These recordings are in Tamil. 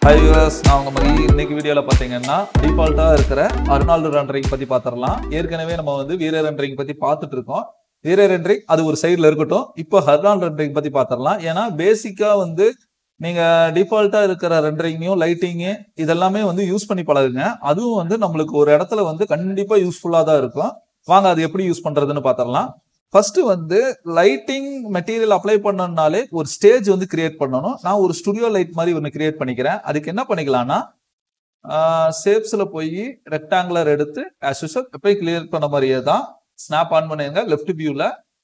ஹாய் வியூவர்ஸ் நான் உங்க மணி இன்னைக்கு வீடியோல பாத்தீங்கன்னா டிஃபால்ட்டா இருக்கிற அருணால்டு ரன்ரிங் பத்தி பாத்திரலாம் ஏற்கனவே நம்ம வந்து வீர ரன்ரிங் பத்தி பார்த்துட்டு இருக்கோம் வீர ரன்ரிங் அது ஒரு சைடுல இருக்கட்டும் இப்போ ஹர்னால் ரன்ரிங் பத்தி பாத்திரலாம் ஏன்னா பேசிக்கா வந்து நீங்க டிஃபால்ட்டா இருக்கிற ரெண்டரிங்கையும் லைட்டிங்கு இதெல்லாமே வந்து யூஸ் பண்ணி பழகுங்க அதுவும் வந்து நம்மளுக்கு ஒரு இடத்துல வந்து கண்டிப்பா யூஸ்ஃபுல்லா தான் இருக்கும் வாங்க அது எப்படி யூஸ் பண்றதுன்னு பாத்திரலாம் ஃபர்ஸ்ட் வந்து லைட்டிங் மெட்டீரியல் அப்ளை பண்ணணும்னாலே ஒரு ஸ்டேஜ் வந்து கிரியேட் பண்ணணும் நான் ஒரு ஸ்டுடியோ லைட் மாதிரி ஒன்று கிரியேட் பண்ணிக்கிறேன் அதுக்கு என்ன பண்ணிக்கலாம்னா ஷேப்ஸ்ல போய் ரெக்டாங்குலர் எடுத்து ஆஸ் யூஸ்வல் எப்பயும் கிளியர் பண்ண மாதிரியே தான் ஸ்னாப் ஆன் பண்ணுங்க லெஃப்ட் வியூல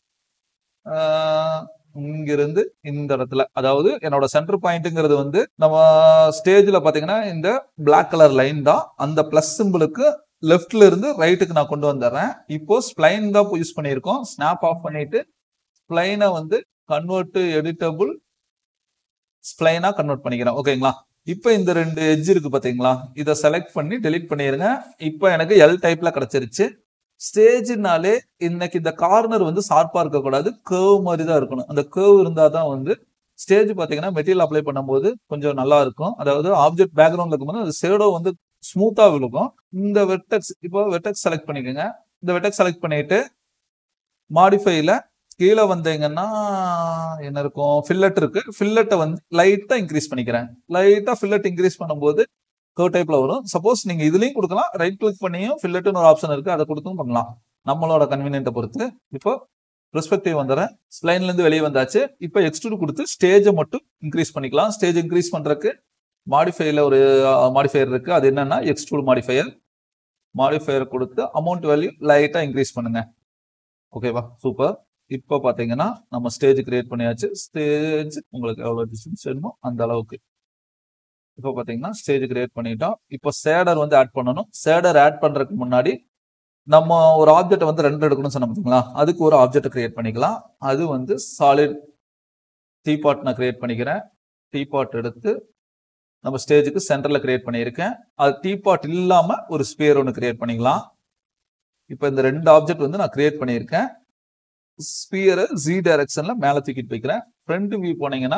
இங்கிருந்து இந்த இடத்துல அதாவது என்னோட சென்டர் பாயிண்ட்ங்கிறது வந்து நம்ம ஸ்டேஜ்ல பாத்தீங்கன்னா இந்த பிளாக் கலர் லைன் தான் அந்த பிளஸ் சிம்பிளுக்கு லெஃப்ட்ல இருந்து ரைட்டுக்கு நான் கொண்டு வந்துடுறேன் இப்போ ஸ்ப்ளைன் தான் யூஸ் பண்ணியிருக்கோம் ஸ்னாப் ஆஃப் பண்ணிட்டு ஸ்ப்ளைனை வந்து கன்வெர்ட் எடிட்டபிள் ஸ்ப்ளைனா கன்வெர்ட் பண்ணிக்கிறேன் ஓகேங்களா இப்போ இந்த ரெண்டு எட்ஜ் இருக்கு பாத்தீங்களா இதை செலக்ட் பண்ணி டெலீட் பண்ணிருங்க இப்போ எனக்கு எல் டைப்ல கிடைச்சிருச்சு ஸ்டேஜ்னாலே இன்னைக்கு இந்த கார்னர் வந்து ஷார்ப்பா இருக்கக்கூடாது கேர்வ் மாதிரி தான் இருக்கணும் அந்த கேர்வ் இருந்தா தான் வந்து ஸ்டேஜ் பாத்தீங்கன்னா மெட்டீரியல் அப்ளை பண்ணும்போது கொஞ்சம் நல்லா இருக்கும் அதாவது ஆப்ஜெக்ட் பேக்ரவுண்ட்ல இருக்கும்போது அந்த ஷேடோ வந்து ஸ்மூத்தா விழுகும் இந்த வெட்டக்ஸ் இப்போ வெட்டக்ஸ் செலக்ட் பண்ணிக்கோங்க இந்த வெட்டக்ஸ் செலக்ட் பண்ணிட்டு மாடிஃபைல கீழே வந்தீங்கன்னா என்ன இருக்கும் ஃபில்லட் இருக்கு ஃபில்லட்டை வந்து லைட்டா இன்க்ரீஸ் பண்ணிக்கிறேன் லைட்டா ஃபில்லட் இன்க்ரீஸ் பண்ணும்போது கர்வ் டைப்ல வரும் சப்போஸ் நீங்க இதுலயும் கொடுக்கலாம் ரைட் கிளிக் பண்ணியும் ஃபில்லட்னு ஒரு ஆப்ஷன் இருக்கு அதை கொடுத்தும் பண்ணலாம் நம்மளோட கன்வீனியன்ட்டை பொறுத்து இப்போ பெர்ஸ்பெக்டிவ் வந்துடுறேன் ஸ்லைன்ல இருந்து வெளியே வந்தாச்சு இப்போ எக்ஸ்ட்ரூட் கொடுத்து ஸ்டேஜை மட்டும் இன்க்ரீஸ் பண்ணிக்கலாம் ஸ்டேஜ் இன்க்ரீஸ் பண்றதுக்கு மாடிஃபைல ஒரு மாடிஃபையர் இருக்கு அது என்னன்னா எக்ஸ்ட்ரூட் மாடிஃபையர் மாடிஃபையர் கொடுத்து அமௌண்ட் வேல்யூ லைட்டா இன்க்ரீஸ் பண்ணுங்க ஓகேவா சூப்பர் இப்போ பாத்தீங்கன்னா நம்ம ஸ்டேஜ் கிரியேட் பண்ணியாச்சு ஸ்டேஜ் உங்களுக்கு எவ்வளவு டிஸ்டன்ஸ் வேணுமோ அந்த அளவுக்கு இப்போ பாத்தீங்கன்னா ஸ்டேஜ் கிரியேட் பண்ணிட்டோம் இப்போ சேடர் வந்து ஆட் பண்ணணும் சேடர் ஆட் பண்றதுக்கு முன்னாடி நம்ம ஒரு ஆப்ஜெக்ட் வந்து ரெண்டு எடுக்கணும்னு சொன்ன பார்த்தீங்களா அதுக்கு ஒரு ஆப்ஜெக்ட் கிரியேட் பண்ணிக்கலாம் அது வந்து சாலிட் டீ பாட் நான் கிரியேட் பண்ணிக்கிறேன் டீ பாட் எடுத்து நம்ம ஸ்டேஜுக்கு சென்டர்ல கிரியேட் பண்ணியிருக்கேன் அது டீ பாட் இல்லாம ஒரு ஸ்பியர் ஒன்று கிரியேட் பண்ணிக்கலாம் இப்போ இந்த ரெண்டு ஆப்ஜெக்ட் வந்து நான் கிரியேட் பண்ணியிருக்கேன் ஸ்பியரை ஜி டைரக்ஷன்ல மேல தூக்கிட்டு வைக்கிறேன் ஃப்ரண்ட் வியூ போனீங்கன்னா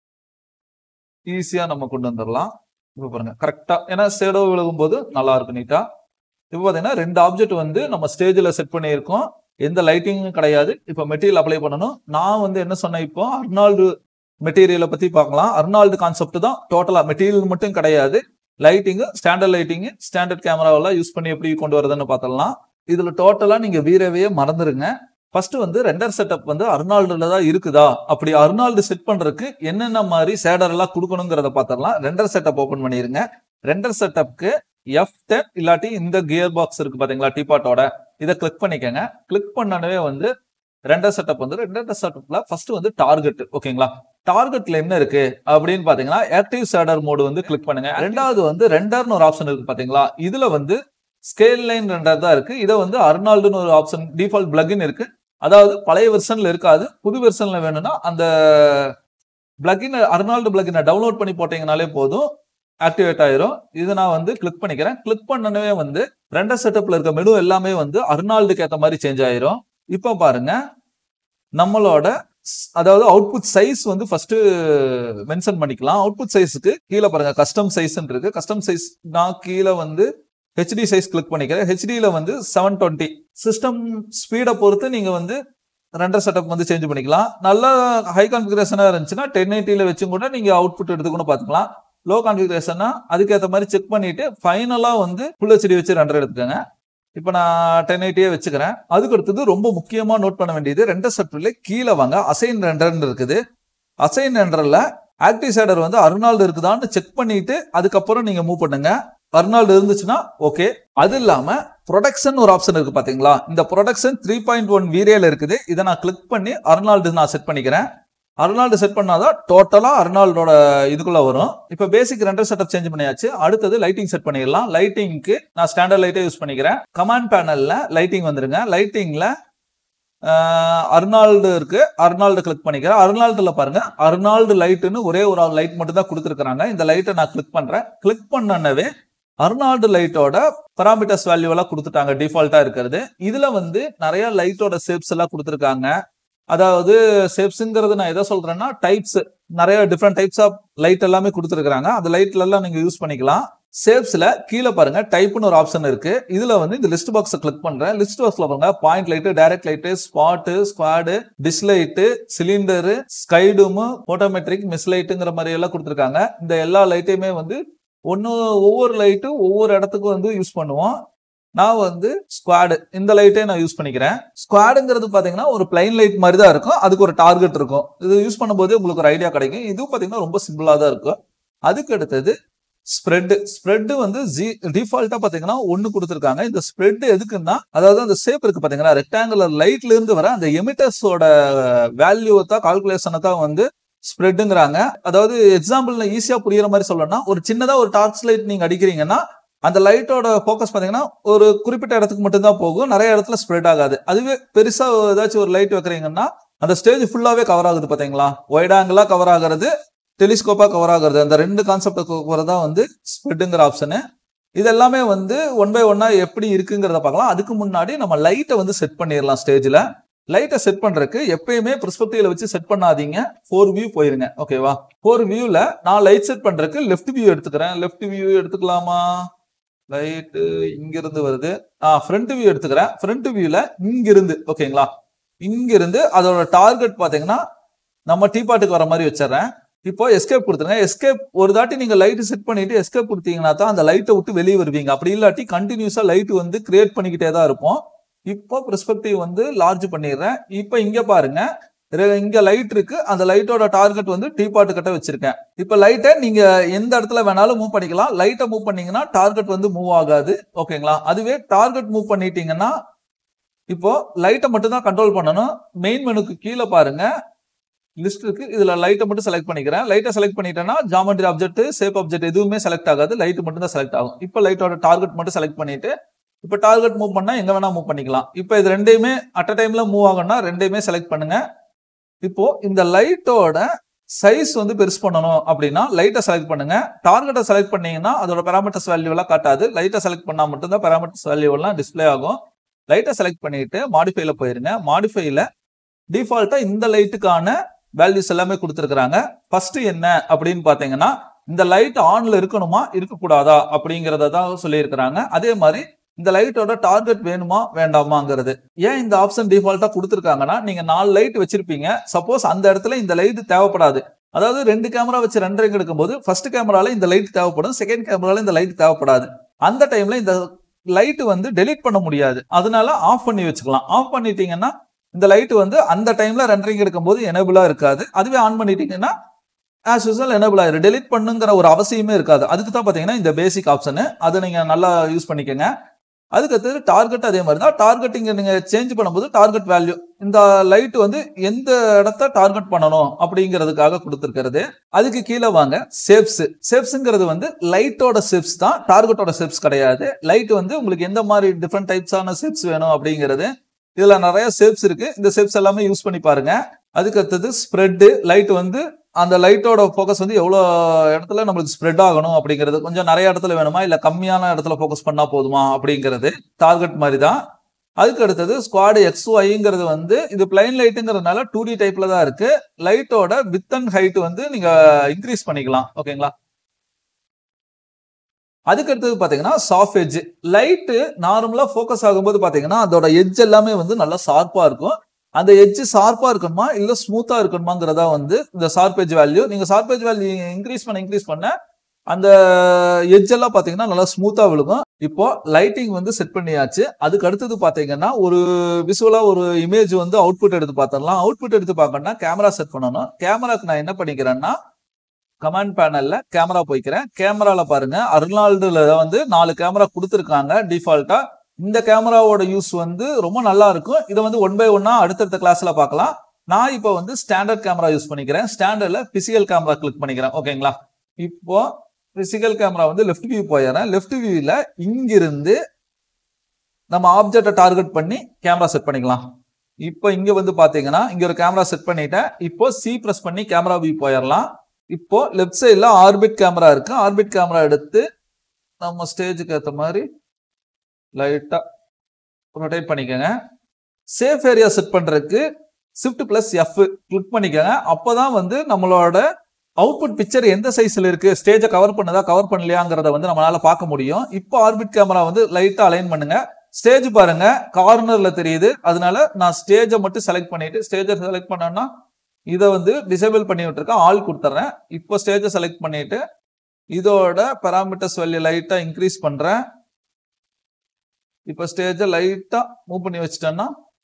ஈஸியா நம்ம கொண்டு வந்துடலாம் இப்போ பாருங்க கரெக்டா ஏன்னா ஷேடோ விழுகும் போது நல்லா இருக்கும் நீட்டா இப்போ பாத்தீங்கன்னா ரெண்டு ஆப்ஜெக்ட் வந்து நம்ம ஸ்டேஜ்ல செட் பண்ணியிருக்கோம் எந்த லைட்டிங்கும் கிடையாது இப்போ மெட்டீரியல் அப்ளை பண்ணணும் நான் வந்து என்ன சொன்னேன் இப்போ அர்னால்டு மெட்டீரியலை பத்தி பார்க்கலாம் அர்னால்டு கான்செப்ட் தான் டோட்டலா மெட்டீரியல் மட்டும் கிடையாது லைட்டிங் ஸ்டாண்டர்ட் லைட்டிங் ஸ்டாண்டர்ட் கேமராவெல்லாம் யூஸ் பண்ணி எப்படி கொண்டு வரதுன்னு பார்த்தலாம் இதுல டோட்டலா நீங்க வீரவையே மறந்துருங்க ஃபர்ஸ்ட் வந்து ரெண்டர் செட்டப் வந்து அர்னால்டுல தான் இருக்குதா அப்படி அர்னால்டு செட் பண்றதுக்கு என்னென்ன மாதிரி சேடர் எல்லாம் கொடுக்கணுங்கிறத பார்த்தரலாம் ரெண்டர் செட்டப் ஓபன் பண்ணிருங்க ரெண்டர் செட்டப்க்கு எஃப் டென் இல்லாட்டி இந்த கியர் பாக்ஸ் இருக்கு பாத்தீங்களா டீபாட்டோட இதை கிளிக் பண்ணிக்கோங்க கிளிக் பண்ணனவே வந்து ரெண்டர் செட்டப் வந்து ரெண்டர் செட்டப்ல ஃபர்ஸ்ட் வந்து டார்கெட் ஓகேங்களா டார்கெட்ல என்ன இருக்கு அப்படின்னு பாத்தீங்கன்னா ஆக்டிவ் சேடர் மோடு வந்து கிளிக் பண்ணுங்க ரெண்டாவது வந்து ரெண்டர்னு ஒரு ஆப்ஷன் இருக்கு பாத்தீங்களா இதுல வந்து ஸ்கேல் லைன் ரெண்டர் தான் இருக்கு இதை வந்து அர்னால்டுன்னு ஒரு ஆப்ஷன் டிஃபால்ட் பிளகின் இருக்கு அதாவது பழைய வெர்ஷன்ல இருக்காது புது வெர்ஷன்ல வேணும்னா அந்த பிளகின் அர்னால்டு பிளகினை டவுன்லோட் பண்ணி போட்டீங்கனாலே போதும் ஆக்டிவேட் ஆயிரும் இதை நான் வந்து கிளிக் பண்ணிக்கிறேன் கிளிக் பண்ணனவே வந்து ரெண்டர் செட்டப்ல இருக்க மெனு எல்லாமே வந்து அர்னால்டுக்கு ஏற்ற மாதிரி சேஞ்ச் ஆயிரும் இப்போ பாருங்க நம்மளோட அதாவது அவுட்புட் சைஸ் வந்து ஃபர்ஸ்ட் மென்ஷன் பண்ணிக்கலாம் அவுட்புட் சைஸுக்கு கீழே பாருங்க கஸ்டம் சைஸ் இருக்கு கஸ்டம் சைஸ் நான் கீழே வந்து ஹெச்டி சைஸ் கிளிக் பண்ணிக்கிறேன் ஹெச்டியில வந்து செவன் டுவெண்ட்டி சிஸ்டம் ஸ்பீடை பொறுத்து நீங்க வந்து ரெண்டர் செட்டப் வந்து சேஞ்ச் பண்ணிக்கலாம் நல்ல ஹை கான்ஃபிகரேஷனா இருந்துச்சுன்னா டென் எயிட்டில வச்சும் கூட நீங்க அவுட்புட் எடுத்துக்கணும் பாத்துக்கலாம் லோ கான்ஃபிகரேஷனா அதுக்கேற்ற மாதிரி செக் பண்ணிட்டு ஃபைனலா வந்து ஃபுல் ஹெச்டி வச்சு ரெண்டர் எடுத்துக்கோங்க இப்போ நான் டென் எயிட்டியே வச்சுக்கிறேன் அதுக்கு அடுத்தது ரொம்ப முக்கியமா நோட் பண்ண வேண்டியது ரெண்டர் செட்டப்ல கீழே வாங்க அசைன் ரெண்டர்னு இருக்குது அசைன் ரெண்டர்ல ஆக்டிவ் சைடர் வந்து அருணால்டு இருக்குதான்னு செக் பண்ணிட்டு அதுக்கப்புறம் நீங்க மூவ் பண்ணுங்க அர்னால்டு இருந்துச்சுன்னா ஓகே அது இல்லாம ப்ரொடக்ஷன் ஒரு ஆப்ஷன் இருக்கு பாத்தீங்களா இந்த ப்ரொடக்ஷன் த்ரீ பாயிண்ட் ஒன் வீரியல் இருக்குது இதை நான் கிளிக் பண்ணி அர்னால்டு நான் செட் பண்ணிக்கிறேன் அர்னால்டு செட் பண்ணாதான் டோட்டலா அர்னால்டோட இதுக்குள்ள வரும் இப்போ பேசிக் ரெண்டர் செட்டப் சேஞ்ச் பண்ணியாச்சு அடுத்தது லைட்டிங் செட் பண்ணிடலாம் லைட்டிங்க்கு நான் ஸ்டாண்டர்ட் லைட்டே யூஸ் பண்ணிக்கிறேன் கமாண்ட் பேனல்ல லைட்டிங் வந்துருங்க லைட்டிங்ல அர்னால்டு இருக்கு அர்னால்டு கிளிக் பண்ணிக்கிறேன் அர்னால்டுல பாருங்க அர்னால்டு லைட்டுன்னு ஒரே ஒரு லைட் மட்டும் தான் கொடுத்துருக்காங்க இந்த லைட்டை நான் கிளிக் பண்றேன் கிளிக் பண்ணனவே அர்னால்டு லைட்டோட பராமீட்டர்ஸ் வேல்யூ எல்லாம் கொடுத்துட்டாங்க டிஃபால்ட்டா இருக்கிறது இதுல வந்து நிறைய லைட்டோட ஷேப்ஸ் எல்லாம் கொடுத்துருக்காங்க அதாவது ஷேப்ஸுங்கிறது நான் எதை சொல்றேன்னா டைப்ஸ் நிறைய டிஃப்ரெண்ட் டைப்ஸ் ஆஃப் லைட் எல்லாமே கொடுத்துருக்காங்க அந்த லைட்ல எல்லாம் நீங்க யூஸ் பண்ணிக்கலாம் ஷேப்ஸ்ல கீழே பாருங்க டைப்னு ஒரு ஆப்ஷன் இருக்கு இதுல வந்து இந்த லிஸ்ட் பாக்ஸை கிளிக் பண்றேன் லிஸ்ட் பாக்ஸ்ல பாருங்க point light direct light spot squad disk light cylinder skydome photometric mesh லைட்டுங்கிற மாதிரி எல்லாம் கொடுத்துருக்காங்க இந்த எல்லா லைட்டையுமே வந்து ஒன்னு ஒவ்வொரு லைட்டும் ஒவ்வொரு இடத்துக்கும் வந்து யூஸ் பண்ணுவோம் நான் வந்து ஸ்குவாடு இந்த லைட்டே நான் யூஸ் பண்ணிக்கிறேன் ஸ்குவாடுங்கிறது பாத்தீங்கன்னா ஒரு பிளைன் லைட் மாதிரி தான் இருக்கும் அதுக்கு ஒரு டார்கெட் இருக்கும் இது யூஸ் பண்ணும்போது உங்களுக்கு ஒரு ஐடியா கிடைக்கும் இதுவும் பாத்தீங்கன்னா ரொம்ப சிம்பிளா தான் இருக்கும் அதுக்கு அடுத்தது ஸ்ப்ரெட் ஸ்ப்ரெட் வந்து ஜி டிஃபால்ட்டா பாத்தீங்கன்னா ஒன்னு கொடுத்துருக்காங்க இந்த ஸ்ப்ரெட் எதுக்குன்னா அதாவது அந்த ஷேப் இருக்கு பாத்தீங்கன்னா ரெக்டாங்குலர் லைட்ல இருந்து வர அந்த எமிட்டர்ஸோட வேல்யூ தான் கால்குலேஷனை தான் வந்து ஸ்ப்ரெட்டுங்கிறாங்க அதாவது எக்ஸாம்பிள் ஈஸியா புரியுற மாதிரி சொல்லணும்னா ஒரு சின்னதா ஒரு டார்ச் லைட் நீங்க அடிக்கிறீங்கன்னா அந்த லைட்டோட ஃபோக்கஸ் பாத்தீங்கன்னா ஒரு குறிப்பிட்ட இடத்துக்கு மட்டும்தான் போகும் நிறைய இடத்துல ஸ்ப்ரெட் ஆகாது அதுவே பெருசா ஏதாச்சும் ஒரு லைட் வைக்கிறீங்கன்னா அந்த ஸ்டேஜ் ஃபுல்லாவே கவர் ஆகுது பாத்தீங்களா ஒயிட் ஆங்கிளா கவர் ஆகுறது டெலிஸ்கோப்பா கவர் ஆகுறது அந்த ரெண்டு கான்செப்ட் தான் வந்து ஸ்ப்ரெட்டுங்கிற ஆப்ஷனு இது எல்லாமே வந்து ஒன் பை ஒன்னா எப்படி இருக்குங்கிறத பார்க்கலாம் அதுக்கு முன்னாடி நம்ம லைட்டை வந்து செட் பண்ணிடலாம் ஸ்டேஜ்ல லைட்டை செட் பண்றதுக்கு எப்பயுமே பெர்ஸ்பெக்டிவ்ல வச்சு செட் பண்ணாதீங்க ஃபோர் வியூ போயிருங்க ஓகேவா ஃபோர் வியூல நான் லைட் செட் பண்றதுக்கு லெஃப்ட் வியூ எடுத்துக்கிறேன் லெஃப்ட் வியூ எடுத்துக்கலாமா லைட்டு இங்க இருந்து வருது ஆ ஃப்ரண்ட் வியூ எடுத்துக்கிறேன் ஃப்ரண்ட் வியூல இங்க இருந்து ஓகேங்களா இங்க இருந்து அதோட டார்கெட் பாத்தீங்கன்னா நம்ம டீ பாட்டுக்கு வர மாதிரி வச்சிடறேன் இப்போ எஸ்கேப் கொடுத்துருங்க எஸ்கேப் ஒரு தாட்டி நீங்க லைட் செட் பண்ணிட்டு எஸ்கேப் கொடுத்தீங்கன்னா தான் அந்த லைட்டை விட்டு வெளியே வருவீங்க அப்படி இல்லாட்டி கண்டினியூஸா லைட் வந்து கிரியேட் பண்ணிக்கிட்டே தான் இருப்போம் இப்போ பெர்ஸ்பெக்டிவ் வந்து லார்ஜ் பண்ணிடுறேன் இப்போ இங்க பாருங்க ரெ- இங்க லைட் இருக்கு அந்த லைட்டோட டார்கெட் வந்து டீ பாட்டு கிட்ட வச்சிருக்கேன் இப்போ லைட்டை நீங்க எந்த இடத்துல வேணாலும் மூவ் பண்ணிக்கலாம் லைட்டை மூவ் பண்ணீங்கன்னா டார்கெட் வந்து மூவ் ஆகாது ஓகேங்களா அதுவே டார்கெட் மூவ் பண்ணிட்டீங்கன்னா இப்போ லைட்டை மட்டும் தான் கண்ட்ரோல் பண்ணணும் மெயின் மெனுக்கு கீழே பாருங்க லிஸ்ட் இருக்கு இதுல லைட்டை மட்டும் செலக்ட் பண்ணிக்கிறேன் லைட்டை செலக்ட் பண்ணிட்டேன்னா ஜாமெட்ரி ஆப்ஜெக்ட் ஷேப் ஆப்ஜெக்ட் எதுவுமே செலக்ட் ஆகாது லைட் மட்டும் தான் செலக்ட் ஆகும் இப்போ லைட்டோட டார்கெட் மட்டும் செலக்ட் பண்ணிட்டு இப்போ டார்கெட் மூவ் பண்ணா எங்க வேணா மூவ் பண்ணிக்கலாம் இப்போ இது ரெண்டையுமே அட் அ டைம்ல மூவ் ஆகணும்னா ரெண்டையுமே செலக்ட் பண்ணுங்க இப்போ இந்த லைட்டோட சைஸ் வந்து பெருசு பண்ணணும் அப்படின்னா லைட்டை செலக்ட் பண்ணுங்க டார்கெட்டை செலக்ட் பண்ணீங்கன்னா அதோட பேராமீட்டர்ஸ் வேல்யூ எல்லாம் காட்டாது லைட்டை செலக்ட் பண்ணா மட்டும்தான் பேராமீட்டர்ஸ் வேல்யூ எல்லாம் டிஸ்ப்ளே ஆகும் லைட்டை செலக்ட் பண்ணிட்டு மாடிஃபைல போயிருங்க மாடிஃபைல டிஃபால்ட்டா இந்த லைட்டுக்கான வேல்யூஸ் எல்லாமே கொடுத்துருக்காங்க ஃபர்ஸ்ட் என்ன அப்படின்னு பாத்தீங்கன்னா இந்த லைட் ஆன்ல இருக்கணுமா இருக்கக்கூடாதா அப்படிங்கறத தான் சொல்லியிருக்கிறாங்க அதே மாதிரி இந்த லைட்டோட டார்கெட் வேணுமா வேண்டாமாங்கிறது ஏன் இந்த ஆப்ஷன் டிஃபால்ட்டா கொடுத்துருக்காங்கன்னா நீங்க நாலு லைட் வச்சிருப்பீங்க சப்போஸ் அந்த இடத்துல இந்த லைட் தேவைப்படாது அதாவது ரெண்டு கேமரா வச்சு ரெண்டரைங்க எடுக்கும்போது ஃபர்ஸ்ட் கேமரால இந்த லைட் தேவைப்படும் செகண்ட் கேமரால இந்த லைட் தேவைப்படாது அந்த டைம்ல இந்த லைட் வந்து டெலீட் பண்ண முடியாது அதனால ஆஃப் பண்ணி வச்சுக்கலாம் ஆஃப் பண்ணிட்டீங்கன்னா இந்த லைட் வந்து அந்த டைம்ல ரெண்டரிங் எடுக்கும்போது எனேபிளா இருக்காது அதுவே ஆன் பண்ணிட்டீங்கன்னா ஆஸ் யூஸ்வல் எனேபிள் ஆயிரும் டெலிட் பண்ணுங்கிற ஒரு அவசியமே இருக்காது அதுக்கு தான் பாத்தீங்கன்னா இந்த பேசிக் ஆப்ஷனு அதை நீங்க நல்லா யூஸ் பண்ணிக்கோங்க அதுக்கு அடுத்தது டார்கெட் அதே மாதிரி தான் டார்கெட்டிங் நீங்க சேஞ்ச் பண்ணும்போது டார்கெட் வேல்யூ இந்த லைட் வந்து எந்த இடத்த டார்கெட் பண்ணணும் அப்படிங்கிறதுக்காக கொடுத்துருக்கிறது அதுக்கு கீழே வாங்க ஷேப்ஸ் ஷேப்ஸ்ங்கிறது வந்து லைட்டோட ஷேப்ஸ் தான் டார்கெட்டோட ஷேப்ஸ் கிடையாது லைட் வந்து உங்களுக்கு எந்த மாதிரி டிஃப்ரெண்ட் டைப்ஸான ஷேப்ஸ் வேணும் அப்படிங்கிறது இதுல நிறைய ஷேப்ஸ் இருக்கு இந்த ஷேப்ஸ் எல்லாமே யூஸ் பண்ணி பாருங்க அதுக்கு அடுத்தது ஸ்ப்ரெட் லைட் வந்து அந்த லைட்டோட ஃபோக்கஸ் வந்து எவ்வளோ இடத்துல நம்மளுக்கு ஸ்ப்ரெட் ஆகணும் அப்படிங்கிறது கொஞ்சம் நிறைய இடத்துல வேணுமா இல்லை கம்மியான இடத்துல ஃபோக்கஸ் பண்ணா போதுமா அப்படிங்கிறது டார்கெட் மாதிரி தான் அதுக்கு அடுத்தது ஸ்குவாடு எக்ஸ் ஒய்ங்கிறது வந்து இது பிளைன் லைட்டுங்கிறதுனால டூ டி டைப்ல தான் இருக்கு லைட்டோட வித் அண்ட் ஹைட் வந்து நீங்க இன்க்ரீஸ் பண்ணிக்கலாம் ஓகேங்களா அதுக்கு அடுத்தது பாத்தீங்கன்னா சாஃப்ட் எட்ஜ் லைட்டு நார்மலா ஃபோக்கஸ் ஆகும்போது பாத்தீங்கன்னா அதோட எட்ஜ் எல்லாமே வந்து நல்லா ஷார்ப்பா இருக்கும் அந்த எட்ஜ் ஷார்ப்பா இருக்கணுமா இல்ல ஸ்மூத்தா இருக்கணுமாங்கிறதா வந்து இந்த ஷார்ப் எட்ஜ் வேல்யூ நீங்க ஷார்ப் எட்ஜ் வேல்யூ இன்க்ரீஸ் பண்ண இன்க்ரீஸ் பண்ண அந்த எட்ஜ் எல்லாம் பாத்தீங்கன்னா நல்லா ஸ்மூத்தா விழுகும் இப்போ லைட்டிங் வந்து செட் பண்ணியாச்சு அதுக்கு அடுத்தது பாத்தீங்கன்னா ஒரு விசுவலா ஒரு இமேஜ் வந்து அவுட்புட் எடுத்து பார்த்தரலாம் அவுட்புட் எடுத்து பார்க்கணும்னா கேமரா செட் பண்ணணும் கேமராக்கு நான் என்ன பண்ணிக்கிறேன்னா கமாண்ட் பேனல்ல கேமரா போய்க்கிறேன் கேமரால பாருங்க அருணால்டுல வந்து நாலு கேமரா கொடுத்துருக்காங்க டிஃபால்ட்டா இந்த கேமராவோட யூஸ் வந்து ரொம்ப நல்லா இருக்கும் இதை வந்து ஒன் பை ஒன்னா அடுத்தடுத்த கிளாஸ்ல பார்க்கலாம் நான் இப்போ வந்து ஸ்டாண்டர்ட் கேமரா யூஸ் பண்ணிக்கிறேன் ஸ்டாண்டர்ட்ல பிசிக்கல் கேமரா கிளிக் பண்ணிக்கிறேன் ஓகேங்களா இப்போ பிசிக்கல் கேமரா வந்து லெஃப்ட் வியூ போயிடுறேன் லெஃப்ட் வியூல இங்கிருந்து நம்ம ஆப்ஜெக்டை டார்கெட் பண்ணி கேமரா செட் பண்ணிக்கலாம் இப்போ இங்க வந்து பாத்தீங்கன்னா இங்க ஒரு கேமரா செட் பண்ணிட்டேன் இப்போ சி பிரஸ் பண்ணி கேமரா வியூ போயிடலாம் இப்போ லெஃப்ட் சைடில் ஆர்பிட் கேமரா இருக்கு ஆர்பிட் கேமரா எடுத்து நம்ம ஸ்டேஜுக்கு ஏற்ற மாதிரி லைட்டா ரொட்டேட் பண்ணிக்கோங்க சேஃப் ஏரியா செட் பண்றதுக்கு ஷிஃப்ட் பிளஸ் எஃப் கிளிக் பண்ணிக்கோங்க அப்பதான் வந்து நம்மளோட அவுட்புட் பிக்சர் எந்த சைஸ்ல இருக்கு ஸ்டேஜை கவர் பண்ணதா கவர் பண்ணலையாங்கிறத வந்து நம்மளால பார்க்க முடியும் இப்போ ஆர்பிட் கேமரா வந்து லைட்டா அலைன் பண்ணுங்க ஸ்டேஜ் பாருங்க கார்னர்ல தெரியுது அதனால நான் ஸ்டேஜை மட்டும் செலக்ட் பண்ணிட்டு ஸ்டேஜை செலக்ட் பண்ணேன்னா இதை வந்து டிசேபிள் பண்ணி விட்டுருக்கேன் ஆல் கொடுத்துட்றேன் இப்போ ஸ்டேஜை செலக்ட் பண்ணிட்டு இதோட பெராமீட்டர்ஸ் வேல்யூ லைட்டா இன்க்ரீஸ் பண்றேன் இப்போ ஸ்டேஜை லைட்டா மூவ் பண்ணி வச்சிட்டேன்னா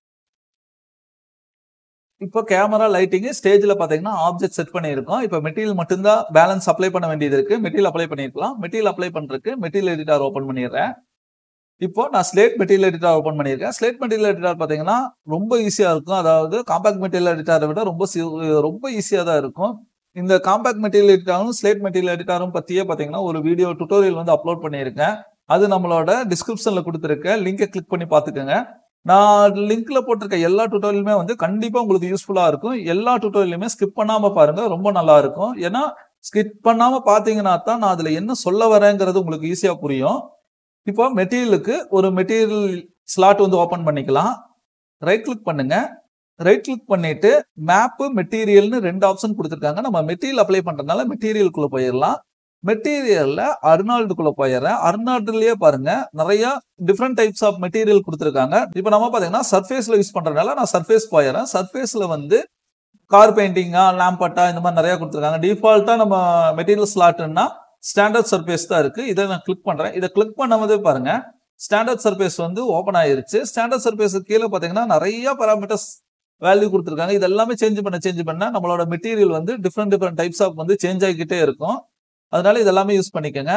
இப்போ கேமரா லைட்டிங் ஸ்டேஜில் பார்த்தீங்கன்னா ஆப்ஜெக்ட் செட் பண்ணியிருக்கோம் இப்போ மெட்டீரியல் மட்டும்தான் பேலன்ஸ் அப்ளை பண்ண வேண்டியது இருக்கு மெட்டீரியல் அப்ளை பண்ணிருக்கலாம் மெட்டீரியல் அப்ளை பண்றதுக்கு மெட்டீரியல் எடிட்டார் ஓப்பன் பண்ணிடுறேன் இப்போ நான் ஸ்லேட் மெட்டீரியல் எடிட்டார் ஓப்பன் பண்ணியிருக்கேன் ஸ்லேட் மெட்டீரியல் எடிட்டார் பார்த்தீங்கன்னா ரொம்ப ஈஸியாக இருக்கும் அதாவது காம்பாக்ட் மெட்டீரியல் எடிட்டாரை விட ரொம்ப சி- ரொம்ப ஈஸியாக தான் இருக்கும் இந்த காம்பாக்ட் மெட்டீரியல் எடிட்டாரும் ஸ்லேட் மெட்டீரியல் எடிட்டாரும் பற்றியே பார்த்தீங்கன்னா ஒரு வீடியோ டுட்டோரியல் வந்து அப்லோட் பண்ணியிருக்கேன் அது நம்மளோட டிஸ்கிரிப்ஷன்ல கொடுத்துருக்கேன் லிங்கை கிளிக் பண்ணி பார்த்துக்கோங்க நான் லிங்க்ல போட்டிருக்க எல்லா டுட்டோரியலுமே வந்து கண்டிப்பா உங்களுக்கு யூஸ்ஃபுல்லா இருக்கும் எல்லா டுட்டோரியலுமே ஸ்கிப் பண்ணாம பாருங்க ரொம்ப நல்லா இருக்கும் ஏன்னா ஸ்கிப் பண்ணாம பாத்தீங்கன்னா தான் நான் அதுல என்ன சொல்ல வரேங்கிறது உங்களுக்கு ஈஸியா புரியும் இப்போ மெட்டீரியலுக்கு ஒரு மெட்டீரியல் ஸ்லாட் வந்து ஓபன் பண்ணிக்கலாம் ரைட் கிளிக் பண்ணுங்க ரைட் கிளிக் பண்ணிட்டு மேப் மெட்டீரியல்னு ரெண்டு ஆப்ஷன் கொடுத்துருக்காங்க நம்ம மெட்டீரியல் அப்ளை பண்றதுனால மெட்டீரியலுக்குள்ள போயிடலாம் மெட்டீரியல்ல அர்னால்டுக்குள்ள போயிடுறேன் அர்னால்டுலயே பாருங்க நிறைய டிஃப்ரெண்ட் டைப்ஸ் ஆஃப் மெட்டீரியல் கொடுத்துருக்காங்க இப்போ நம்ம பாத்தீங்கன்னா சர்ஃபேஸ்ல யூஸ் பண்றதுனால நான் சர்ஃபேஸ் போயிடுறேன் சர்ஃபேஸ்ல வந்து கார் பெயிண்டிங்கா லேம்பட்டா இந்த மாதிரி நிறைய கொடுத்துருக்காங்க டிஃபால்ட்டா நம்ம மெட்டீரியல் ஸ்லாட்னா ஸ்டாண்டர்ட் சர்ஃபேஸ் தான் இருக்கு இதை நான் கிளிக் பண்றேன் இதை கிளிக் பண்ணும்போதே பாருங்க ஸ்டாண்டர்ட் சர்ஃபேஸ் வந்து ஓப்பன் ஆயிருச்சு ஸ்டாண்டர்ட் சர்ஃபேஸ் கீழே பாத்தீங்கன்னா நிறைய பாராமீட்டர்ஸ் வேல்யூ கொடுத்துருக்காங்க இது எல்லாமே சேஞ்ச் பண்ண சேஞ்ச் பண்ண நம்மளோட மெட்டீரியல் வந்து டிஃப்ரெண்ட் டிஃப்ரெண்ட் டைப்ஸ் ஆஃப் வந்து சேஞ்ச் ஆகிக்கிட்டே இருக்கும் அதனால இதெல்லாமே யூஸ் பண்ணிக்கோங்க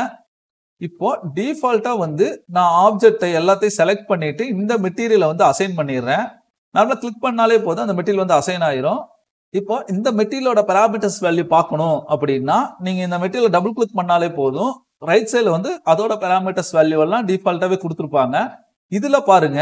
இப்போ டிஃபால்ட்டா வந்து நான் ஆப்ஜெக்டை எல்லாத்தையும் செலக்ட் பண்ணிட்டு இந்த மெட்டீரியலை வந்து அசைன் பண்ணிடுறேன் நார்மலா கிளிக் பண்ணாலே போதும் அந்த மெட்டீரியல் வந்து அசைன் ஆயிரும் இப்போ இந்த மெட்டீரியலோட பேராமீட்டர்ஸ் வேல்யூ பார்க்கணும் அப்படின்னா நீங்க இந்த மெட்டீரியல் டபுள் கிளிக் பண்ணாலே போதும் ரைட் சைடுல வந்து அதோட பேராமீட்டர்ஸ் வேல்யூ எல்லாம் டிஃபால்ட்டாவே கொடுத்துருப்பாங்க இதுல பாருங்க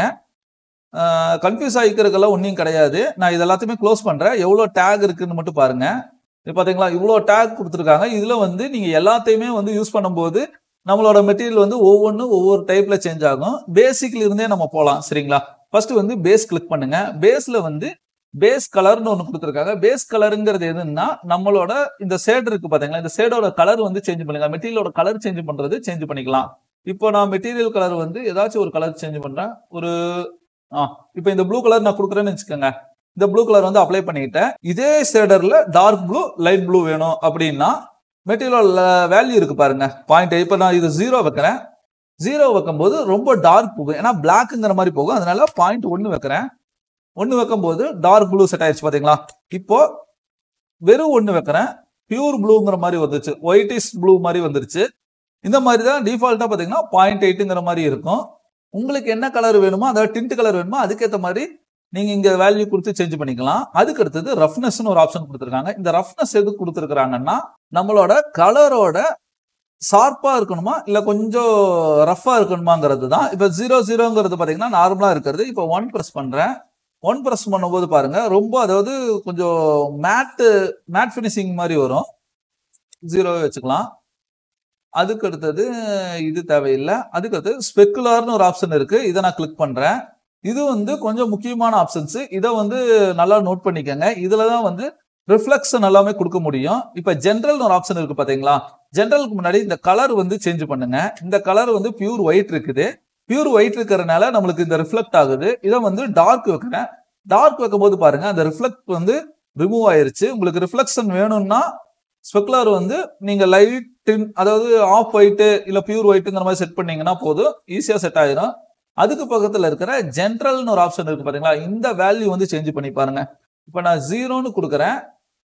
கன்ஃபியூஸ் ஆகிக்கிறதுக்கெல்லாம் ஒன்றும் கிடையாது நான் இது எல்லாத்தையுமே க்ளோஸ் பண்றேன் எவ்வளோ டேக் இருக்குன்னு மட்டும் பாருங்க இது பாத்தீங்களா இவ்வளோ டேக் கொடுத்துருக்காங்க இதுல வந்து நீங்க எல்லாத்தையுமே வந்து யூஸ் பண்ணும்போது நம்மளோட மெட்டீரியல் வந்து ஒவ்வொன்றும் ஒவ்வொரு டைப்ல சேஞ்ச் ஆகும் பேசிக்ல இருந்தே நம்ம போகலாம் சரிங்களா ஃபர்ஸ்ட் வந்து பேஸ் கிளிக் பண்ணுங்க பேஸ்ல வந்து பேஸ் கலர்னு ஒன்று கொடுத்துருக்காங்க பேஸ் கலருங்கிறது எதுன்னா நம்மளோட இந்த ஷேட் இருக்கு பாத்தீங்களா இந்த ஷேடோட கலர் வந்து சேஞ்ச் பண்ணுங்க மெட்டீரியலோட கலர் சேஞ்ச் பண்றது சேஞ்ச் பண்ணிக்கலாம் இப்போ நான் மெட்டீரியல் கலர் வந்து ஏதாச்சும் ஒரு கலர் சேஞ்ச் பண்றேன் ஒரு ஆ இப்போ இந்த ப்ளூ கலர் நான் கொடுக்குறேன்னு வச்சுக்கோங்க இந்த ப்ளூ கலர் வந்து அப்ளை பண்ணிட்டேன் இதே ஷேடர்ல டார்க் ப்ளூ லைட் ப்ளூ வேணும் அப்படின்னா மெட்டீரியல் வேல்யூ இருக்கு பாருங்க பாயிண்ட் இப்போ நான் இது ஜீரோ வைக்கிறேன் ஜீரோ வைக்கும்போது ரொம்ப டார்க் போகும் ஏன்னா பிளாக்குங்கிற மாதிரி போகும் அதனால பாயிண்ட் ஒன்று வைக்கிறேன் ஒன்று வைக்கும்போது டார்க் ப்ளூ செட் ஆயிடுச்சு பாத்தீங்களா இப்போ வெறும் ஒன்று வைக்கிறேன் பியூர் ப்ளூங்கிற மாதிரி வந்துச்சு ஒயிட்டிஷ் ப்ளூ மாதிரி வந்துருச்சு இந்த மாதிரி தான் டிஃபால்ட்டாக பார்த்தீங்கன்னா பாயிண்ட் எயிட்டுங்கிற மாதிரி இருக்கும் உங்களுக்கு என்ன கலர் வேணுமோ அதாவது டிண்ட் கலர் வேணுமோ அதுக்கேற்ற மாதிரி நீங்க இங்க வேல்யூ கொடுத்து சேஞ்ச் பண்ணிக்கலாம் அதுக்கு அடுத்தது ரஃப்னஸ்னு ஒரு ஆப்ஷன் கொடுத்துருக்காங்க இந்த ரஃப்னஸ் எதுக்கு கொடுத்துருக்காங்கன்னா நம்மளோட கலரோட ஷார்ப்பா இருக்கணுமா இல்ல கொஞ்சம் ரஃபா இருக்கணுமாங்கிறது தான் இப்ப ஜீரோ ஜீரோங்கிறது பாத்தீங்கன்னா நார்மலா இருக்கிறது இப்போ ஒன் ப்ரெஸ் பண்றேன் ஒன் ப்ரெஸ் பண்ணும்போது பாருங்க ரொம்ப அதாவது கொஞ்சம் மேட் மேட் ஃபினிஷிங் மாதிரி வரும் ஜீரோவே வச்சுக்கலாம் அதுக்கு அடுத்தது இது தேவையில்லை அதுக்கு அடுத்தது ஸ்பெக்குலார்னு ஒரு ஆப்ஷன் இருக்கு இதை நான் கிளிக் பண்றேன் இது வந்து கொஞ்சம் முக்கியமான ஆப்ஷன்ஸ் இதை வந்து நல்லா நோட் பண்ணிக்கோங்க இதுல தான் வந்து ரிஃப்ளெக்ஷன் எல்லாமே கொடுக்க முடியும் இப்ப ஜென்ரல்னு ஒரு ஆப்ஷன் இருக்கு பாத்தீங்களா ஜென்ரலுக்கு முன்னாடி இந்த கலர் வந்து சேஞ்ச் பண்ணுங்க இந்த கலர் வந்து பியூர் ஒயிட் இருக்குது பியூர் ஒயிட் இருக்கிறதுனால நம்மளுக்கு இந்த ரிஃப்ளெக்ட் ஆகுது இதை வந்து டார்க் வைக்கிறேன் டார்க் வைக்கும் போது பாருங்க அந்த ரிஃப்ளெக்ட் வந்து ரிமூவ் ஆயிருச்சு உங்களுக்கு ரிஃப்ளெக்ஷன் வேணும்னா ஸ்பெக்குலர் வந்து நீங்க லைட் அதாவது ஆஃப் ஒயிட்டு இல்ல பியூர் ஒயிட்டுங்கிற மாதிரி செட் பண்ணீங்கன்னா போதும் ஈஸியா செட் ஆயிரும் அதுக்கு பக்கத்துல இருக்கிற ஜென்ரல்னு ஒரு ஆப்ஷன் இருக்கு பாத்தீங்களா இந்த வேல்யூ வந்து சேஞ்ச் பண்ணி பாருங்க இப்போ நான் ஜீரோன்னு கொடுக்குறேன்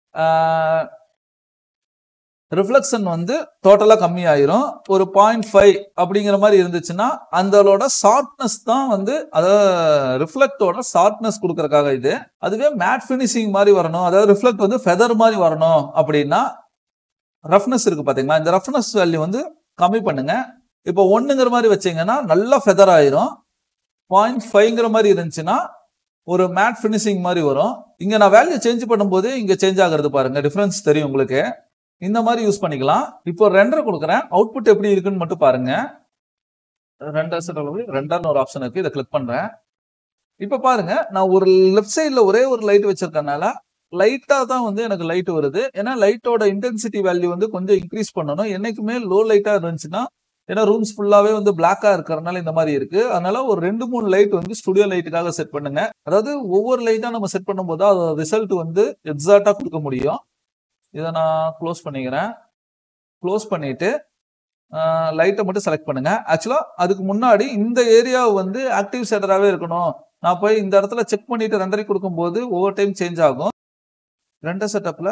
ரிஃப்ளெக்ஷன் வந்து டோட்டலா கம்மி ஆயிரும் ஒரு பாயிண்ட் ஃபைவ் அப்படிங்கிற மாதிரி இருந்துச்சுன்னா அந்தளோட ஷார்ப்னஸ் தான் வந்து அதாவது ரிஃப்ளெக்டோட ஷார்ப்னஸ் கொடுக்கறக்காக இது அதுவே மேட் ஃபினிஷிங் மாதிரி வரணும் அதாவது ரிஃப்ளெக்ட் வந்து ஃபெதர் மாதிரி வரணும் அப்படின்னா ரஃப்னஸ் இருக்கு பாத்தீங்களா இந்த ரஃப்னஸ் வேல்யூ வந்து கம்மி பண்ணுங்க இப்போ ஒண்ணுங்கிற மாதிரி வச்சீங்கன்னா நல்லா ஃபெதர் ஆயிரும் பாயிண்ட் ஃபைவ்ங்கிற மாதிரி இருந்துச்சுன்னா ஒரு மேட் ஃபினிஷிங் மாதிரி வரும் இங்க நான் வேல்யூ சேஞ்ச் பண்ணும்போது இங்க சேஞ்ச் ஆகுறது பாருங்க டிஃபரன்ஸ் தெரியும் உங்களுக்கு இந்த மாதிரி யூஸ் பண்ணிக்கலாம் இப்போ ரெண்டரை கொடுக்குறேன் அவுட்புட் எப்படி இருக்குன்னு மட்டும் பாருங்க ரெண்டர் செட் அளவு ரெண்டர்னு ஒரு ஆப்ஷன் இருக்கு இதை கிளிக் பண்றேன் இப்ப பாருங்க நான் ஒரு லெஃப்ட் சைடுல ஒரே ஒரு லைட் வச்சிருக்கனால லைட்டா தான் வந்து எனக்கு லைட் வருது ஏன்னா லைட்டோட இன்டென்சிட்டி வேல்யூ வந்து கொஞ்சம் இன்க்ரீஸ் பண்ணணும் என்னைக்குமே லோ லைட்டா இருந்துச்சுன்னா ஏன்னா ரூம்ஸ் ஃபுல்லாவே வந்து பிளாக்கா இருக்கிறதுனால இந்த மாதிரி இருக்கு அதனால ஒரு ரெண்டு மூணு லைட் வந்து ஸ்டுடியோ லைட்டுக்காக செட் பண்ணுங்க அதாவது ஒவ்வொரு லைட்டா நம்ம செட் பண்ணும்போது அது ரிசல்ட் வந்து எக்ஸாக்டா கொடுக்க முடியும் இதை நான் க்ளோஸ் பண்ணிக்கிறேன் க்ளோஸ் பண்ணிட்டு லைட்டை மட்டும் செலக்ட் பண்ணுங்க ஆக்சுவலா அதுக்கு முன்னாடி இந்த ஏரியா வந்து ஆக்டிவ் ஷேடராகவே இருக்கணும் நான் போய் இந்த இடத்துல செக் பண்ணிட்டு ரெண்டரை கொடுக்கும்போது ஒவ்வொரு டைம் சேஞ்ச் ஆகும் ரெண்டர் செட்டப்ல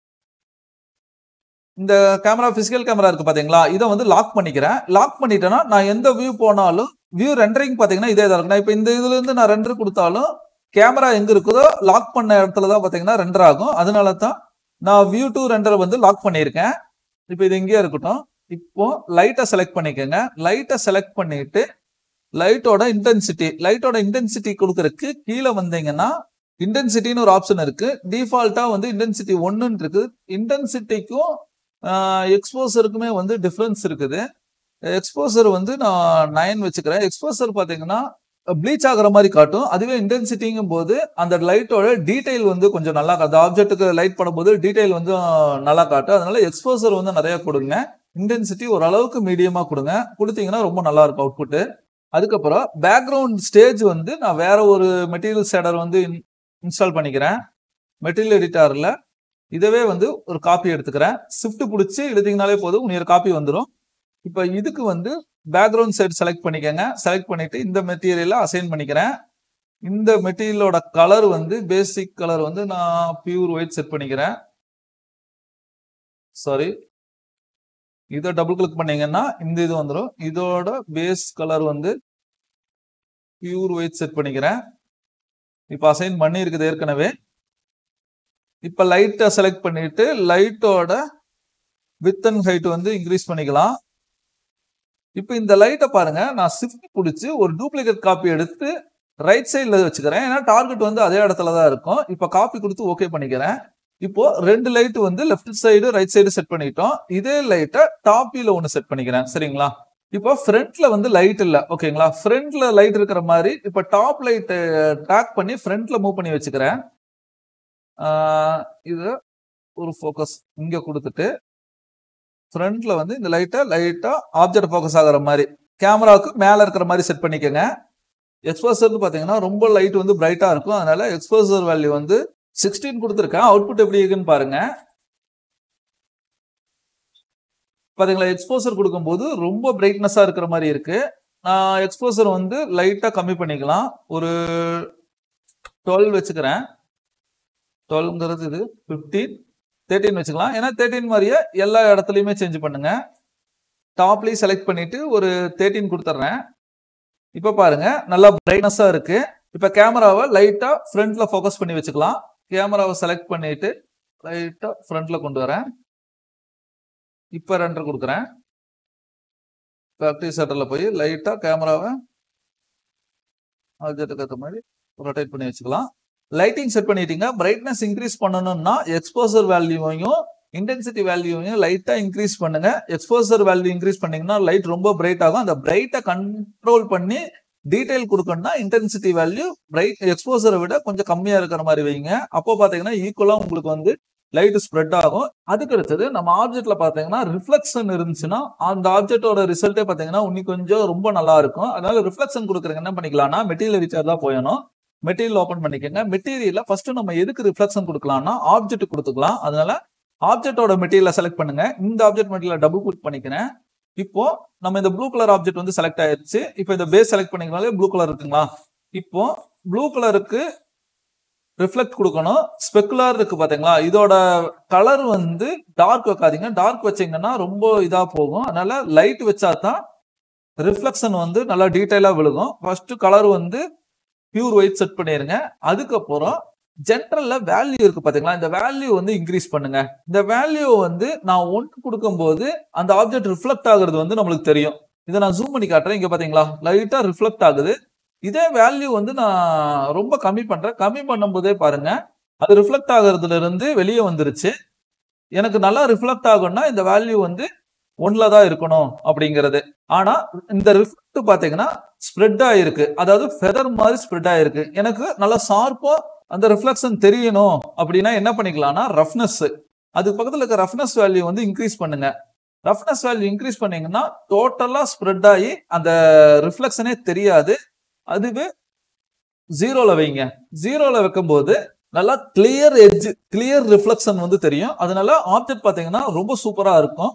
இந்த கேமரா பிசிக்கல் கேமரா இருக்கு பாத்தீங்களா இதை வந்து லாக் பண்ணிக்கிறேன் லாக் பண்ணிட்டேன்னா நான் எந்த வியூ போனாலும் வியூ ரெண்டரிங் பாத்தீங்கன்னா இதே தான் இருக்கும் நான் இப்போ இந்த இதுல இருந்து நான் ரெண்டர் கொடுத்தாலும் கேமரா எங்க இருக்குதோ லாக் பண்ண இடத்துல தான் பாத்தீங்கன்னா ரெண்டர் ஆகும் அதனால தான் நான் வியூ டு ரெண்டர் வந்து லாக் பண்ணியிருக்கேன் இப்போ இது இங்கேயே இருக்கட்டும் இப்போ லைட்டை செலக்ட் பண்ணிக்கோங்க லைட்டை செலக்ட் பண்ணிட்டு லைட்டோட இன்டென்சிட்டி லைட்டோட இன்டென்சிட்டி கொடுக்கறதுக்கு கீழே வந்தீங்கன்னா இன்டென்சிட்டின்னு ஒரு ஆப்ஷன் இருக்கு டிஃபால்ட்டா வந்து இன்டென்சிட்டி ஒன்னுன்னு இருக்கு இன்டென்சிட்டிக்கும் எக்ஸ்போசருக்குமே வந்து டிஃப்ரென்ஸ் இருக்குது எக்ஸ்போசர் வந்து நான் நைன் வச்சுக்கிறேன் எக்ஸ்போசர் பாத்தீங்கன்னா ப்ளீச் ஆகுற மாதிரி காட்டும் அதுவே இன்டென்சிட்டிங்கும் போது அந்த லைட்டோட டீடைல் வந்து கொஞ்சம் நல்லா அந்த ஆப்ஜெக்ட்டுக்கு லைட் பண்ணும்போது டீடைல் வந்து நல்லா காட்டும் அதனால எக்ஸ்போசர் வந்து நிறைய கொடுங்க இன்டென்சிட்டி ஓரளவுக்கு மீடியமா கொடுங்க கொடுத்தீங்கன்னா ரொம்ப நல்லா இருக்கும் அவுட்புட் அதுக்கப்புறம் பேக்ரவுண்ட் ஸ்டேஜ் வந்து நான் வேற ஒரு மெட்டீரியல் ஷேடர் வந்து இன்ஸ்டால் பண்ணிக்கிறேன் மெட்டீரியல் எடிட்டர்ல இதவே வந்து ஒரு காப்பி எடுத்துக்கிறேன் ஷிஃப்ட் பிடிச்சி எழுதிங்கனாலே போதும் உங்களுக்கு காப்பி வந்துடும் இப்போ இதுக்கு வந்து பேக்ரவுண்ட் சைடு செலக்ட் பண்ணிக்கோங்க செலக்ட் பண்ணிட்டு இந்த மெட்டீரியலை அசைன் பண்ணிக்கிறேன் இந்த மெட்டீரியலோட கலர் வந்து பேசிக் கலர் வந்து நான் பியூர் ஒயிட் செட் பண்ணிக்கிறேன் சாரி இதை டபுள் கிளிக் பண்ணீங்கன்னா இந்த இது வந்துடும் இதோட பேஸ் கலர் வந்து பியூர் ஒயிட் செட் பண்ணிக்கிறேன் இப்போ அசைன் பண்ணி இருக்குது ஏற்கனவே இப்போ லைட்டை செலக்ட் பண்ணிட்டு லைட்டோட வித் அண்ட் ஹைட் வந்து இன்க்ரீஸ் பண்ணிக்கலாம் இப்போ இந்த லைட்டை பாருங்க நான் ஷிஃப்ட் பிடிச்சி ஒரு டூப்ளிகேட் காப்பி எடுத்து ரைட் சைடில் வச்சுக்கிறேன் ஏன்னா டார்கெட் வந்து அதே இடத்துல தான் இருக்கும் இப்போ காப்பி கொடுத்து ஓகே பண்ணிக்கிறேன் இப்போ ரெண்டு லைட் வந்து left side right side set பண்ணிட்டோம் இதே லைட்டை டாப்பில ஒன்று செட் பண்ணிக்கிறேன் சரிங்களா இப்போ ஃப்ரண்ட்ல வந்து லைட் இல்ல ஓகேங்களா ஃப்ரண்ட்ல லைட் இருக்கிற மாதிரி இப்போ டாப் லைட் ட்ராக் பண்ணி ஃப்ரண்ட்ல மூவ் பண்ணி வச்சுக்கிறேன் இது ஒரு ஃபோக்கஸ் இங்க கொடுத்துட்டு ஃப்ரண்ட்ல வந்து இந்த லைட்டை லைட்டா ஆப்ஜெக்ட் ஃபோக்கஸ் ஆகுற மாதிரி கேமராவுக்கு மேல இருக்கிற மாதிரி செட் பண்ணிக்கோங்க எக்ஸ்போசர் பாத்தீங்கன்னா ரொம்ப லைட் வந்து பிரைட்டா இருக்கும் அதனால எக்ஸ்போசர் வேல்யூ வந்து சிக்ஸ்டீன் கொடுத்துருக்கேன் அவுட்புட் எப்படி இருக்குன்னு பாருங்க பாத்தீங்களா எக்ஸ்போசர் கொடுக்கும்போது ரொம்ப பிரைட்னஸா இருக்கிற மாதிரி இருக்கு நான் எக்ஸ்போசர் வந்து லைட்டா கம்மி பண்ணிக்கலாம் ஒரு டுவெல் வச்சுக்கிறேன் டுவெல்ங்கிறது இது ஃபிஃப்டீன் தேர்ட்டின் வச்சுக்கலாம் ஏன்னா தேர்ட்டின் மாதிரியே எல்லா இடத்துலையுமே சேஞ்ச் பண்ணுங்க டாப்லேயும் செலக்ட் பண்ணிட்டு ஒரு தேர்ட்டின் கொடுத்துட்றேன் இப்போ பாருங்க நல்லா பிரைட்னஸாக இருக்கு இப்போ கேமராவை லைட்டாக ஃப்ரண்ட்ல ஃபோக்கஸ் பண்ணி வச்சுக்கலாம் கேமராவை செலக்ட் பண்ணிட்டு லைட்டாக ஃப்ரண்ட்ல கொண்டு வரேன் இப்போ ரெண்டர் கொடுக்குறேன் இப்போ ஆக்டிவ் செட்டரில் போய் லைட்டாக கேமராவை ஆப்ஜெக்ட்டுக்கு ஏற்ற மாதிரி ரொட்டேட் பண்ணி வச்சுக்கலாம் லைட்டிங் செட் பண்ணிட்டீங்க பிரைட்னஸ் இன்க்ரீஸ் பண்ணணும்னா எக்ஸ்போசர் வேல்யூவையும் இன்டென்சிட்டி வேல்யூவையும் லைட்டா இன்க்ரீஸ் பண்ணுங்க எக்ஸ்போசர் வேல்யூ இன்க்ரீஸ் பண்ணீங்கன்னா லைட் ரொம்ப பிரைட் ஆகும் அந்த பிரைட்டை கண்ட்ரோல் பண்ணி டீடைல் கொடுக்கணும்னா இன்டென்சிட்டி வேல்யூ பிரைட் எக்ஸ்போசரை விட கொஞ்சம் கம்மியா இருக்கிற மாதிரி வைங்க அப்போ பாத்தீங்கன்னா ஈக்குவலா உங்களுக்கு வந்து லைட் ஸ்ப்ரெட் ஆகும் அதுக்கு அடுத்தது நம்ம ஆப்ஜெக்ட்ல பாத்தீங்கன்னா ரிஃப்ளெக்ஷன் இருந்துச்சுன்னா அந்த ஆப்ஜெக்டோட ரிசல்ட்டே பாத்தீங்கன்னா இன்னும் கொஞ்சம் ரொம்ப நல்லா இருக்கும் அதனால ரிஃப்ளெக்ஷன் கொடுக்குறதுக்கு என்ன பண்ணிக்கலாம்னா மெட்டீரியல் ரீசார்ஜ் தான் போயணும் மெட்டீரியல் ஓப்பன் பண்ணிக்கோங்க மெட்டீரியல்ல ஃபர்ஸ்ட் நம்ம எதுக்கு ரிஃப்ளெக்ஷன் கொடுக்கலாம்னா ஆப்ஜெக்ட் கொடுத்துக்கலாம் அதனால ஆப்ஜெக்டோட மெட்டீரியலை செலக்ட் பண்ணுங்க இந்த ஆப்ஜெக்ட் மெட்டீரியல் டபுள் கிளிக் பண்ணிக்கிறேன் இப்போ நம்ம இந்த ப்ளூ கலர் ஆப்ஜெக்ட் வந்து செலக்ட் ஆயிருச்சு இப்போ இந்த பேஸ் செலக்ட் பண்ணிக்கனாலே ப்ளூ கலர் இருக்குங்களா இப்போ ப்ளூ கலருக்கு ரிஃப்ளெக்ட் கொடுக்கணும் ஸ்பெக்குலர் இருக்கு பாத்தீங்களா இதோட கலர் வந்து டார்க் வைக்காதீங்க டார்க் வச்சீங்கன்னா ரொம்ப இதா போகும் அதனால லைட் வச்சா தான் ரிஃப்ளெக்ஷன் வந்து நல்லா டீட்டெயிலா விழுகும் ஃபர்ஸ்ட் கலர் வந்து பியூர் ஒயிட் செட் பண்ணிருங்க அதுக்கப்புறம் ஜென்ரல்ல வேல்யூ இருக்கு பாத்தீங்களா இந்த வேல்யூ வந்து இன்க்ரீஸ் பண்ணுங்க இந்த வேல்யூ வந்து நான் ஒன்று கொடுக்கும்போது அந்த ஆப்ஜெக்ட் ரிஃப்ளெக்ட் ஆகுறது வந்து நம்மளுக்கு தெரியும் இதை நான் ஜூம் பண்ணி காட்டுறேன் இங்க பாத்தீங்களா லைட்டா ரிஃப்ளெக்ட் ஆகுது இதே வேல்யூ வந்து நான் ரொம்ப கம்மி பண்றேன் கம்மி பண்ணும்போதே பாருங்க அது ரிஃப்ளெக்ட் ஆகுறதுல இருந்து வெளியே வந்துருச்சு எனக்கு நல்லா ரிஃப்ளெக்ட் ஆகும்னா இந்த வேல்யூ வந்து ஒன்ல தான் இருக்கணும் அப்படிங்கிறது ஆனா இந்த ரிஃப்ளெக்ட் பாத்தீங்கன்னா ஸ்ப்ரெட் ஆயிருக்கு அதாவது ஃபெதர் மாதிரி ஸ்ப்ரெட் ஆயிருக்கு எனக்கு நல்லா ஷார்ப்பா அந்த ரிஃப்ளெக்ஷன் தெரியணும் அப்படின்னா என்ன பண்ணிக்கலாம்னா ரஃப்னஸ் அதுக்கு பக்கத்துல இருக்க ரஃப்னஸ் வேல்யூ வந்து இன்க்ரீஸ் பண்ணுங்க ரஃப்னஸ் வேல்யூ இன்க்ரீஸ் பண்ணீங்கன்னா டோட்டலா ஸ்ப்ரெட் ஆகி அந்த ரிஃப்ளெக்ஷனே தெரியாது அதுவே ஜீரோல வைங்க ஜீரோல வைக்கும்போது நல்லா கிளியர் எட்ஜ் கிளியர் ரிஃப்ளெக்ஷன் வந்து தெரியும் அதனால ஆப்ஜெக்ட் பாத்தீங்கன்னா ரொம்ப சூப்பரா இருக்கும்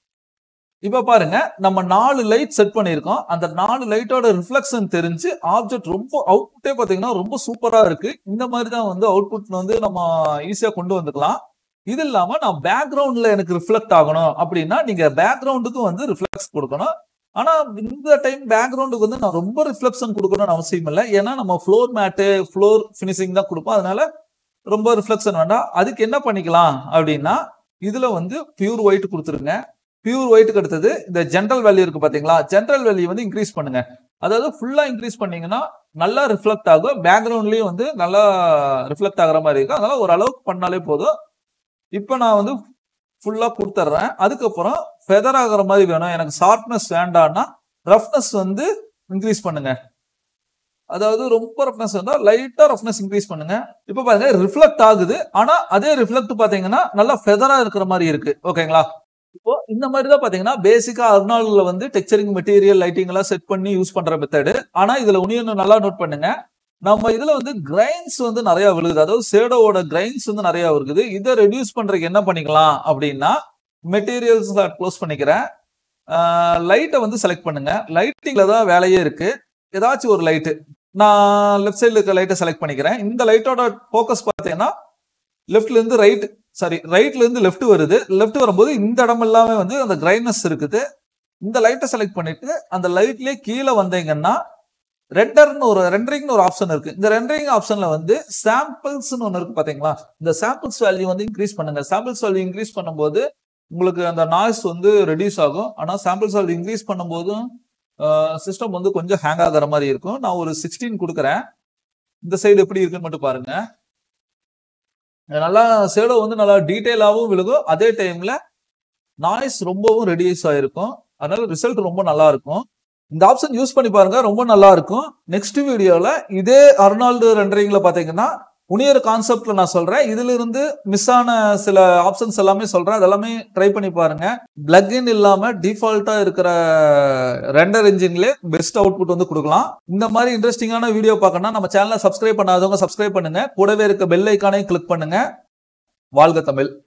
இப்ப பாருங்க நம்ம நாலு லைட் செட் பண்ணியிருக்கோம் அந்த நாலு லைட்டோட ரிஃப்ளெக்ஷன் தெரிஞ்சு ஆப்ஜெக்ட் ரொம்ப அவுட்புட்டே பாத்தீங்கன்னா ரொம்ப சூப்பரா இருக்கு இந்த மாதிரி தான் வந்து அவுட்புட் வந்து நம்ம ஈஸியா கொண்டு வந்துக்கலாம் இது இல்லாம நான் பேக்ரவுண்ட்ல எனக்கு ரிஃப்ளெக்ட் ஆகணும் அப்படின்னா நீங்க பேக்ரவுண்டுக்கும் வந்து ரிஃப்ளெக்ஸ் கொடுக்கணும் ஆனா இந்த டைம் பேக்ரவுண்டுக்கு வந்து நான் ரொம்ப ரிஃப்ளெக்ஷன் கொடுக்கணும்னு அவசியம் இல்லை ஏன்னா நம்ம ஃப்ளோர் மேட்டு ஃப்ளோர் ஃபினிஷிங் தான் கொடுப்போம் அதனால ரொம்ப ரிஃப்ளெக்ஷன் வேண்டாம் அதுக்கு என்ன பண்ணிக்கலாம் அப்படின்னா இதுல வந்து பியூர் ஒயிட் கொடுத்துருங்க பியூர் ஒயிட்டுக்கு அடுத்தது இந்த ஜென்ரல் வேல்யூ இருக்கு பாத்தீங்களா ஜென்ரல் வேல்யூ வந்து இன்க்ரீஸ் பண்ணுங்க அதாவது ஃபுல்லா இன்க்ரீஸ் பண்ணீங்கன்னா நல்லா ரிஃப்ளெக்ட் ஆகும் பேக்ரவுண்ட்லயும் வந்து நல்லா ரிஃப்ளெக்ட் ஆகுற மாதிரி இருக்கும் அதனால ஒரு அளவுக்கு பண்ணாலே போதும் இப்போ நான் வந்து ஃபுல்லா கொடுத்துட்றேன் அதுக்கப்புறம் ஃபெதர் ஆகுற மாதிரி வேணும் எனக்கு ஷார்ப்னஸ் வேண்டாம்னா ரஃப்னஸ் வந்து இன்க்ரீஸ் பண்ணுங்க அதாவது ரொம்ப ரஃப்னஸ் வந்தா லைட்டா ரஃப்னஸ் இன்க்ரீஸ் பண்ணுங்க இப்போ பாருங்க ரிஃப்ளெக்ட் ஆகுது ஆனா அதே ரிஃப்ளெக்ட் பாத்தீங்கன்னா நல்லா ஃபெதரா இருக்கிற மாதிரி இருக்கு ஓகேங்களா இப்போ இந்த மாதிரி தான் பாத்தீங்கன்னா பேசிக்கா அர்னால்ல வந்து டெக்சரிங் மெட்டீரியல் லைட்டிங் எல்லாம் செட் பண்ணி யூஸ் பண்ற மெத்தடு ஆனா இதுல இன்னும் நல்லா நோட் பண்ணுங்க நம்ம இதுல வந்து கிரைன்ஸ் வந்து நிறைய விழுகுது அதாவது சேடோவோட கிரைன்ஸ் வந்து நிறைய இருக்குது இதை ரெடியூஸ் பண்றதுக்கு என்ன பண்ணிக்கலாம் அப்படின்னா மெட்டீரியல்ஸ் க்ளோஸ் பண்ணிக்கிறேன் லைட்டை வந்து செலக்ட் பண்ணுங்க லைட்டிங்ல தான் வேலையே இருக்கு ஏதாச்சும் ஒரு லைட்டு நான் லெஃப்ட் சைடில் இருக்க லைட்டை செலக்ட் பண்ணிக்கிறேன் இந்த லைட்டோட ஃபோக்கஸ் பார்த்தீங்கன்னா லெஃப்ட்ல இருந்து ரைட் சாரி ரைட்ல இருந்து லெஃப்ட் வருது லெஃப்ட் வரும்போது இந்த இடம் எல்லாமே வந்து அந்த கிரைனஸ் இருக்குது இந்த லைட்டை செலக்ட் பண்ணிட்டு அந்த லைட்லயே கீழே வந்தீங்கன்னா ரெண்டர்னு ஒரு ரெண்டரிங்னு ஒரு ஆப்ஷன் இருக்கு இந்த ரெண்டரிங் ஆப்ஷன்ல வந்து சாம்பிள்ஸ்னு ஒன்று இருக்கு பாத்தீங்களா இந்த சாம்பிள்ஸ் வேல்யூ வந்து இன்க்ரீஸ் பண்ணுங்க சாம்பிள்ஸ் வேல்யூ இன்க்ரீஸ் பண்ணும்போது உங்களுக்கு அந்த நாய்ஸ் வந்து ரெடியூஸ் ஆகும் ஆனா சாம்பிள்ஸ் வேல்யூ இன்க்ரீஸ் பண்ணும்போதும் சிஸ்டம் வந்து கொஞ்சம் ஹேங் ஆகிற மாதிரி இருக்கும் நான் ஒரு சிக்ஸ்டீன் கொடுக்குறேன் இந்த சைடு எப்படி இருக்குன்னு மட்டும் பாருங்க நல்லா சேடோ வந்து நல்லா டீட்டெயிலாகவும் விழுகும் அதே டைம்ல நாய்ஸ் ரொம்பவும் ரெடியூஸ் ஆயிருக்கும் அதனால ரிசல்ட் ரொம்ப நல்லா இருக்கும் இந்த ஆப்ஷன் யூஸ் பண்ணி பாருங்க ரொம்ப நல்லா இருக்கும் நெக்ஸ்ட் வீடியோல இதே அர்னால்டு ரெண்டரிங்ல பாத்தீங்கன்னா உனியர் கான்செப்ட்ல நான் சொல்றேன் இதுல இருந்து மிஸ் ஆன சில ஆப்ஷன்ஸ் எல்லாமே சொல்றேன் அதெல்லாமே ட்ரை பண்ணி பாருங்க பிளக்இன் இல்லாம டிஃபால்ட்டா இருக்கிற ரெண்டர் இன்ஜின்ல பெஸ்ட் அவுட்புட் வந்து கொடுக்கலாம் இந்த மாதிரி இன்ட்ரெஸ்டிங்கான வீடியோ பார்க்கணும்னா நம்ம சேனலை சப்ஸ்கிரைப் பண்ணாதவங்க சப்ஸ்கிரைப் பண்ணுங்க கூடவே இருக்க பெல் ஐக்கானையும் கிளிக் பண்ணுங்க வாழ்க தமிழ்